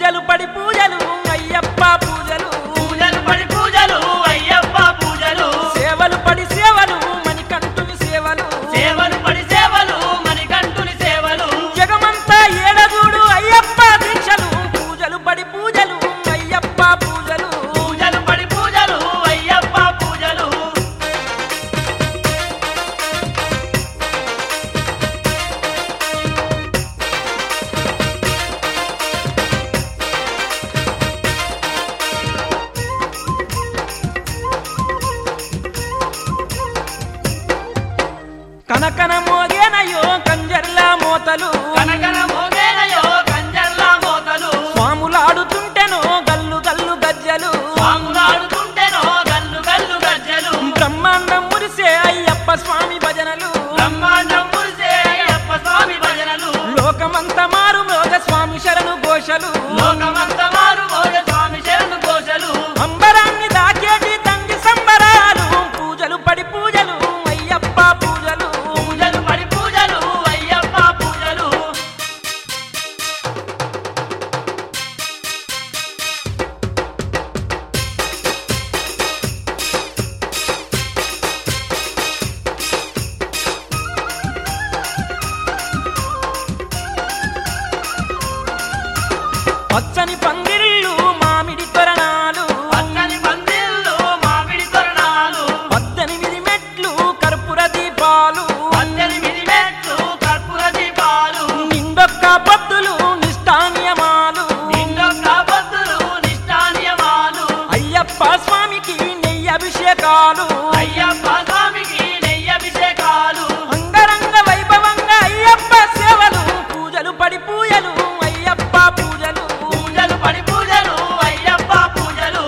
పూజలు పడి పూజలు అయ్యప్ప పూజలు పూజలు పడి పూజలు అయ్యప్ప పూజలు సేవలు పడి సేవలు మణికంఠుని సేవలు సేవలు పడి సేవలు మణికంఠుని సేవలు జగమంతా ఏడగూడు అయ్యప్ప దీక్షలు పూజలు పడి పూజలు అయ్యప్ప పూజలు పూజలు పడి పూజలు అయ్యప్ప పూజలు కనకన మోగేనయో కంజర్ల మోతలు కనకన మోగేనయో కంజర్ల మోతలు స్వాములాడుతుంటెనో గల్లు గల్లు గజ్జలు స్వాములాడుతుంటేనో గల్లు గల్లు గజ్జలు బ్రహ్మాండం మురిసే అయ్యప్ప స్వామి భజనలు బ్రహ్మాండం మురిసే అయ్యప్ప స్వామి భజనలు లోకమంత మారు మోగ స్వామి శరణు ఘోషలు లోకమంత మారు మోగ స్వామి శరణు కోశలు అంబరాన్ని దాచేటి తంగి సంబరాలు పూజలు పడి పూజలు అయ్యప్ప పూజలు పూజలు పడి పూజలు అయ్యప్ప పూజలు పచ్చని పందిళ్ళు మామిడి తొరణాలు పచ్చని పందిళ్ళు మామిడి తోరణాలు పద్దెనిమిది మెట్లు కర్పూర దీపాలు పద్దెనిమిది మెట్లు కర్పూర దీపాలు నిండొక్క పద్దులు నిష్ఠానియమాలు నిండొక్క భక్తులు నిష్ఠానియమాలు అయ్యప్ప స్వామికి నెయ్యి అభిషేకాలు అయ్యప్ప స్వామికి నెయ్యి అభిషేకాలు అంగరంగ వైభవంగా అయ్యప్ప సేవలు పూజలు పడి పూజలు అయ్యప్ప పూజలు పూజలు పడి పూజలు అయ్యప్ప పూజలు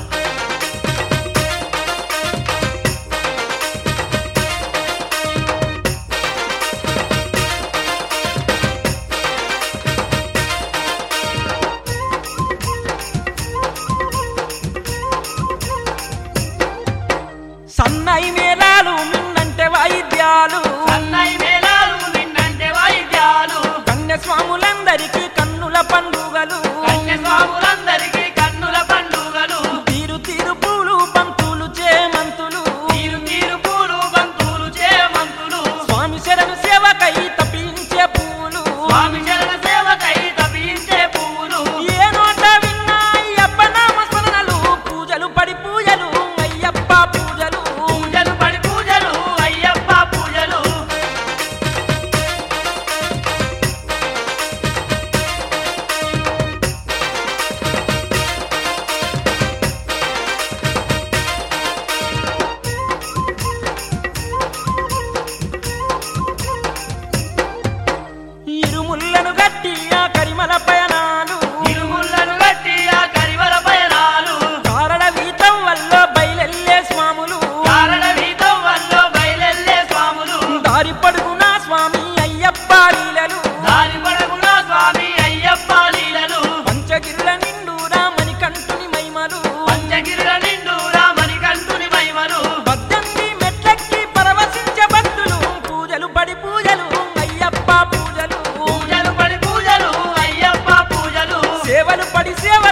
సన్నాయి మేళాలు మిన్నంటే వాయిద్యాలు సన్నై మేళాలు నిన్నంటే వాయిద్యాలు కన్యస్వాములందరికీ కన్నుల పండుగలు కన్యస్వాములందరికీ కన్నుల పండుగలు తీరు తీరు పూలు పంతులు చేమంతులు తీరు తీరు పూలు బంతులు చేమంతులు స్వామి శరణు సేవకై తప్పించే పూలు స్వామి చరణ సేవకై తపించే పువ్వులు ఏ నోట విన్నా అయ్యప్ప నామ స్మరణలు పూజలు పడి పూజలు అయ్యప్ప పూజలు పూజలు పడి పూజలు అయ్యప్ప పూజలు ఇరుముళ్ళను గట్టి ఆ కరిమల పయనాలు ఇరుముళ్ళను గట్టి ఆ కరివల పయనాలు కారణ వీతం వల్ల బయలెల్లే స్వాములు కారణ వీతం వల్ల బయలెల్లే స్వాములు దారి పడుగునా స్వామి అయ్యప్ప లీలలు దారి పడగుణ స్వామి అయ్యప్ప లీలలు పంచగిరుల నిండూరా మణికంఠుని మైమలు పంచగిరుల నిండు రామని కంటుని మహిమలు పద్దెనిమిది మెట్లెక్కి పరవశించే భక్తులు పూజలు పడి పూజలు అయ్యప్ప పూజలు పూజలు పడి పూజలు అయ్యప్ప పూజలు సేవలు పడి సేవలు